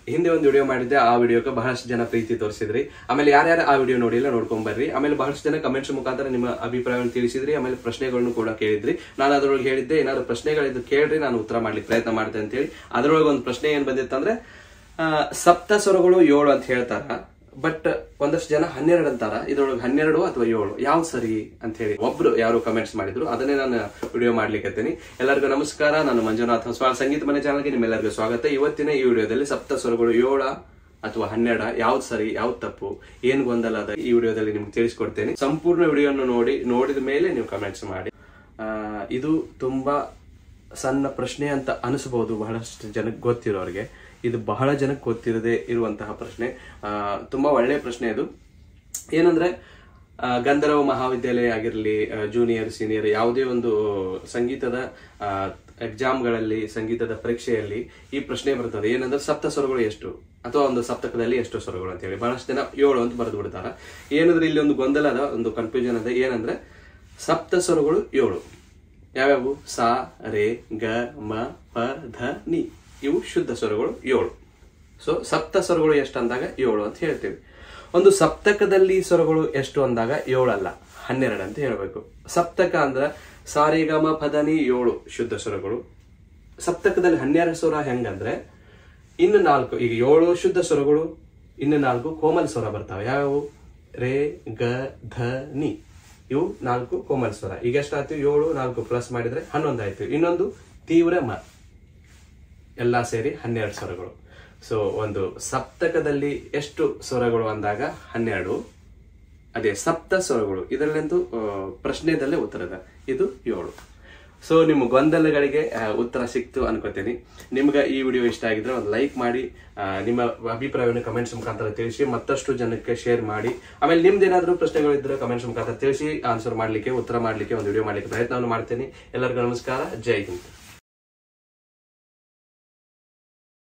ಹಿಂದೆ ಒಂದು ವಿಡಿಯೋ ಮಾಡಿದ್ದೆ ಆ ವಿಡಿಯೋಗೆ ಬಹಳಷ್ಟು ಜನ ಪ್ರೀತಿ ತೋರಿಸಿದ್ರಿ ಆಮೇಲೆ ಯಾರ್ಯಾರು ಆ ವಿಡಿಯೋ ನೋಡಿಲ್ಲ ನೋಡ್ಕೊಂಡ್ ಬರ್ರಿ ಆಮೇಲೆ ಬಹಳಷ್ಟು ಜನ ಕಮೆಂಟ್ಸ್ ಮುಖಾಂತರ ನಿಮ್ಮ ಅಭಿಪ್ರಾಯವನ್ನು ತಿಳಿಸಿದ್ರಿ ಆಮೇಲೆ ಪ್ರಶ್ನೆಗಳನ್ನು ಕೂಡ ಕೇಳಿದ್ರಿ ನಾನು ಅದರೊಳಗೆ ಹೇಳಿದ್ದೆ ಏನಾದ್ರು ಪ್ರಶ್ನೆಗಳಿದ್ದು ಕೇಳ್ರಿ ನಾನು ಉತ್ತರ ಮಾಡ್ಲಿಕ್ಕೆ ಪ್ರಯತ್ನ ಮಾಡ್ತೇನೆ ಅಂತ ಹೇಳಿ ಅದರೊಳಗೆ ಒಂದು ಪ್ರಶ್ನೆ ಏನ್ ಬಂದಿತ್ತಂದ್ರೆ ಆ, ಸಪ್ತ ಸ್ವರಗಳು ಏಳು ಅಂತ ಹೇಳ್ತಾರ ಬಟ್ ಒಂದಷ್ಟು ಜನ ಹನ್ನೆರಡು ಅಂತಾರ ಇದ್ರೊಳಗೆ ಹನ್ನೆರಡು ಅಥವಾ ಏಳು ಯಾವ ಸರಿ ಅಂತ ಹೇಳಿ ಒಬ್ರು ಯಾರು ಕಮೆಂಟ್ಸ್ ಮಾಡಿದ್ರು ಅದನ್ನೇ ನಾನು ವಿಡಿಯೋ ಮಾಡ್ಲಿಕ್ಕೆ ಎಲ್ಲರಿಗೂ ನಮಸ್ಕಾರ ನಾನು ಮಂಜುನಾಥ್ ಹೊಸವಾಳ ಸಂಗೀತ ಮನೆ ಚಾನಲ್ಗೆ ನಿಮ್ಮೆಲ್ಲರಿಗೂ ಸ್ವಾಗತ ಇವತ್ತಿನ ಈ ವಿಡಿಯೋದಲ್ಲಿ ಸಪ್ತ ಸ್ವರಗಳು ಏಳ ಅಥವಾ ಹನ್ನೆರಡ ಯಾವ್ದು ಸರಿ ಯಾವ್ದು ತಪ್ಪು ಏನ್ ಗೊಂದಲ ಅದ ಈ ವಿಡಿಯೋದಲ್ಲಿ ನಿಮ್ಗೆ ತಿಳಿಸ್ಕೊಡ್ತೇನೆ ಸಂಪೂರ್ಣ ವಿಡಿಯೋನ ನೋಡಿ ನೋಡಿದ ಮೇಲೆ ನೀವು ಕಮೆಂಟ್ಸ್ ಮಾಡಿ ಆ, ಇದು ತುಂಬಾ ಸಣ್ಣ ಪ್ರಶ್ನೆ ಅಂತ ಅನಿಸಬಹುದು ಬಹಳಷ್ಟು ಜನಕ್ಕೆ ಗೊತ್ತಿರೋರಿಗೆ ಇದು ಬಹಳ ಜನಕ್ಕೆ ಗೊತ್ತಿರದೆ ಇರುವಂತಹ ಪ್ರಶ್ನೆ ಆ, ತುಂಬಾ ಒಳ್ಳೆಯ ಪ್ರಶ್ನೆ ಇದು ಏನಂದ್ರೆ ಆ, ಗಂಧರ್ವ ಮಹಾವಿದ್ಯಾಲಯ ಆಗಿರಲಿ ಜೂನಿಯರ್ ಸೀನಿಯರ್ ಯಾವುದೇ ಒಂದು ಸಂಗೀತದ ಎಕ್ಸಾಮ್ಗಳಲ್ಲಿ ಸಂಗೀತದ ಪರೀಕ್ಷೆಯಲ್ಲಿ ಈ ಪ್ರಶ್ನೆ ಬರ್ತದೆ ಏನಂದ್ರೆ ಸಪ್ತ ಸ್ವರಗಳು ಎಷ್ಟು ಅಥವಾ ಒಂದು ಸಪ್ತಕದಲ್ಲಿ ಎಷ್ಟು ಸ್ವರಗಳು ಅಂತ ಹೇಳಿ ಬಹಳಷ್ಟು ಜನ ಏಳು ಅಂತ ಬರೆದು ಬಿಡ್ತಾರ ಏನಂದ್ರೆ ಇಲ್ಲಿ ಒಂದು ಗೊಂದಲ ಅದ ಒಂದು ಕನ್ಫ್ಯೂಷನ್ ಅದ ಏನಂದ್ರೆ ಸಪ್ತ ಸ್ವರಗಳು ಏಳು ಯಾವ್ಯಾವು ಸಾ ರೇ ಗ ಮ ಪ ಧ ನಿ ಇವು ಶುದ್ಧ ಸ್ವರಗಳು ಏಳು ಸೊ ಸಪ್ತ ಸ್ವರಗಳು ಎಷ್ಟು ಅಂದಾಗ ಏಳು ಅಂತ ಹೇಳ್ತೀವಿ ಒಂದು ಸಪ್ತಕದಲ್ಲಿ ಸ್ವರಗಳು ಎಷ್ಟು ಅಂದಾಗ ಏಳಲ್ಲ ಹನ್ನೆರಡು ಅಂತ ಹೇಳ್ಬೇಕು ಸಪ್ತಕ ಅಂದ್ರ ಸಾರಿಗಮ ಪದನಿ ಏಳು ಶುದ್ಧ ಸ್ವರಗಳು ಸಪ್ತಕದಲ್ಲಿ ಹನ್ನೆರಡು ಸ್ವರ ಹೆಂಗಂದ್ರೆ ಇನ್ನು ನಾಲ್ಕು ಈಗ ಏಳು ಶುದ್ಧ ಸ್ವರಗಳು ಇನ್ನು ನಾಲ್ಕು ಕೋಮಲ್ ಸ್ವರ ಬರ್ತಾವೆ ಯಾವ್ಯಾವು ರೇ ಗ ಧ ನಿ ಇವು ನಾಲ್ಕು ಕೋಮಲ್ ಸ್ವರ ಈಗ ಎಷ್ಟಾಯ್ತು ಏಳು ನಾಲ್ಕು ಪ್ಲಸ್ ಮಾಡಿದ್ರೆ ಹನ್ನೊಂದು ಆಯ್ತು ಇನ್ನೊಂದು ತೀವ್ರ ಮ ಎಲ್ಲ ಸೇರಿ ಹನ್ನೆರಡು ಸ್ವರಗಳು ಸೊ ಒಂದು ಸಪ್ತಕದಲ್ಲಿ ಎಷ್ಟು ಸ್ವರಗಳು ಅಂದಾಗ ಹನ್ನೆರಡು ಅದೇ ಸಪ್ತ ಸ್ವರಗಳು ಇದರಲ್ಲಂತೂ ಆ, ಪ್ರಶ್ನೆದಲ್ಲೇ ಉತ್ತರದ ಇದು ಏಳು ಸೊ ನಿಮ್ಮ ಗೊಂದಲಗಳಿಗೆ ಆ, ಉತ್ತರ ಸಿಕ್ತು ಅನ್ಕೋತೀನಿ ನಿಮ್ಗೆ ಈ ವಿಡಿಯೋ ಇಷ್ಟ ಆಗಿದ್ರೆ ಒಂದು ಲೈಕ್ ಮಾಡಿ ಆ, ನಿಮ್ಮ ಅಭಿಪ್ರಾಯವನ್ನು ಕಮೆಂಟ್ಸ್ ಮುಖಾಂತರ ತಿಳಿಸಿ ಮತ್ತಷ್ಟು ಜನಕ್ಕೆ ಶೇರ್ ಮಾಡಿ ಆಮೇಲೆ ನಿಮ್ದು ಏನಾದರೂ ಪ್ರಶ್ನೆಗಳಿದ್ರೆ ಕಮೆಂಟ್ಸ್ ಮುಖಾಂತರ ತಿಳಿಸಿ ಆನ್ಸರ್ ಮಾಡ್ಲಿಕ್ಕೆ ಉತ್ತರ ಮಾಡ್ಲಿಕ್ಕೆ ಒಂದು ವಿಡಿಯೋ ಮಾಡ್ಲಿಕ್ಕೆ ಪ್ರಯತ್ನವನ್ನು ಮಾಡ್ತೀನಿ ಎಲ್ಲರಿಗೂ ನಮಸ್ಕಾರ ಜೈ ಹಿಂದ್